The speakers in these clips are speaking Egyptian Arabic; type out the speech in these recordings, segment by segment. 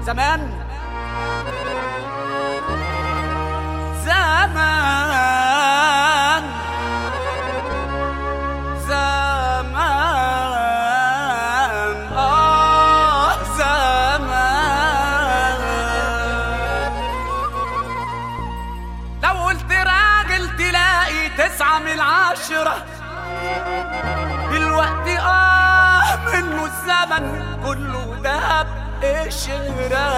زمان زمان زمان آه زمان لو قلت راجل تلاقي تسعة من عشرة دلوقتي آه منه الزمن كله دهب قشرة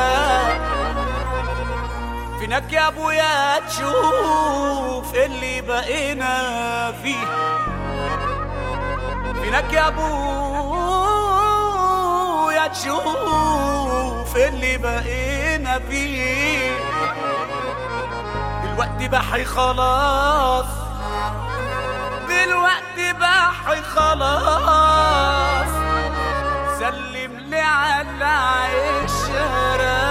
فينك يا ابويا تشوف اللي بقينا فيه فينك يا ابويا تشوف اللي بقينا فيه دلوقتي بحي خلاص دلوقتي بحي خلاص سلم لي على عشرة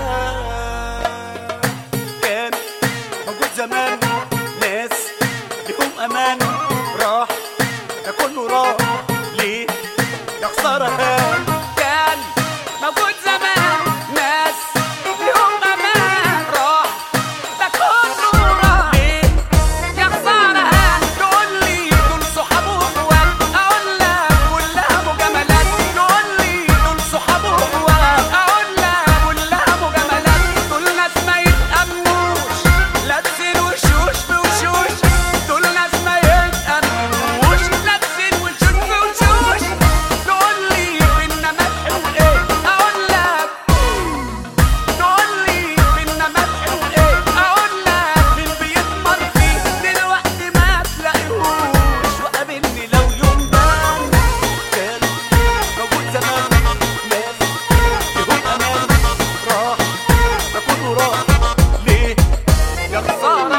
كان موجود زمان ناس ليهم امان راح ده كله راح ليه يا خسارة هان كان موجود زمان ناس ليهم امان راح ده كله راح ليه يا خسارة هان تقول لي دول صحابه اخوات اقول لك كلها مجاملات تقول لي دول صحابه اخوات اقول لك كلها مجاملات دول ناس ما يتأمنوش لابسين وشوش بوشوش دول ناس ما يتأمنوش لابسين وشوش بوشوش تقول لي فينا مدح وايه اقول لك تقول لي فينا مدح وايه اقول لك مين بيتمر فيه دلوقتي ما تلاقيهوش وقابلني لو يوم بان كان موجود زمان ناس ليهم امان راح ده كله راح ليه يا خساره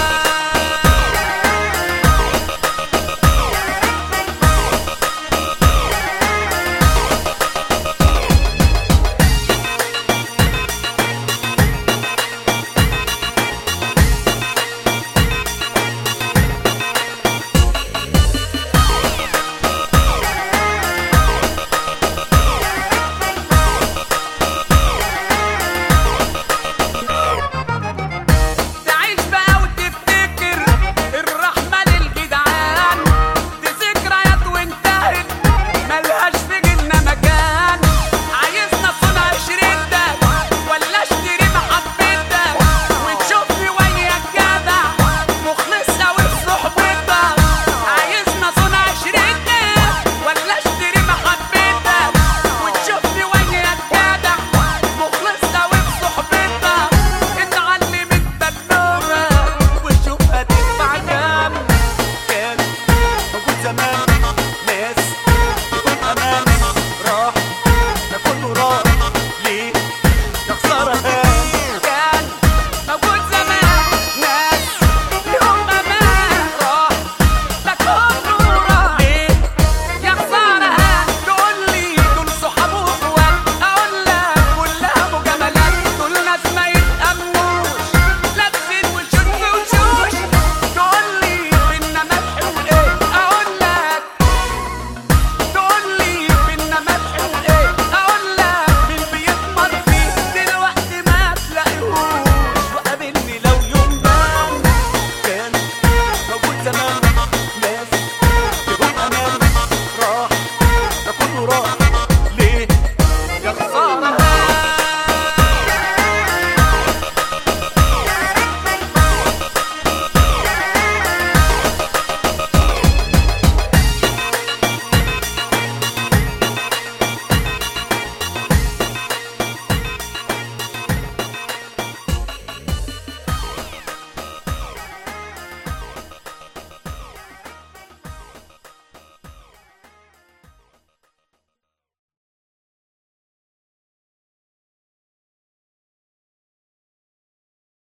تعيش بقى وتفتكر الرحمة للجدعان دي ذكريات وانتهت ملهاش في جيلنا مكان عايزنا صنع شريتك ولا اشتري محبتك وتشوفني وياك جدع مخلص اوي في صحبتك عايزنا صنع شريتك ولا اشتري محبتك وتشوفني وياك جدع مخلص اوي في صحبتك اتعلم التجربة وشوف هتدفع كام كان موجود زمان